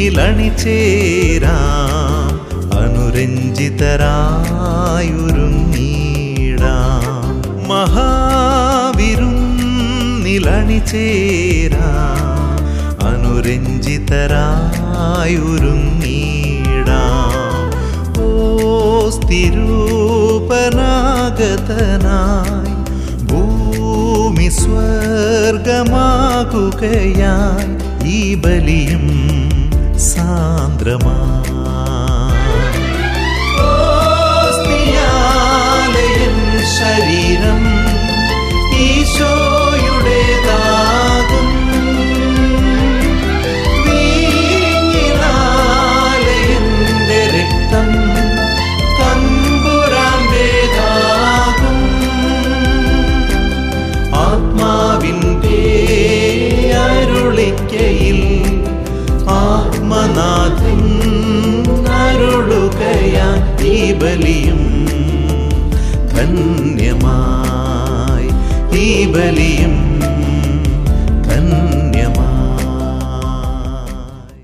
വിരുന്നിലണി ചേരാം അനുരഞ്ജിതരായൊരുങ്ങീടാം മഹാവിരുന്നിലണി ചേരാം അനുരഞ്ജിതരായൊരുങ്ങീടാം ഓ സ്ഥിരൂപനാഗതനായി ഭൂമി സ്വർഗമാകുകയായി ഈ ബലിയും സാന്ദ്രമായി ഓസ്തിയാലയൻ ശരീരം ഈശോയുടേതാകും വീഞ്ഞിനാലയന്റെ രക്തം തമ്പുരാന്റേതാകും ആത്മാവിൻ്റെ അരുളിക്കയിൽ ആത്മനാഥൻ അരുളുകയാൻ ഈ ബലിയും ധന്യമായി ഈ ബലിയും ധന്യമായി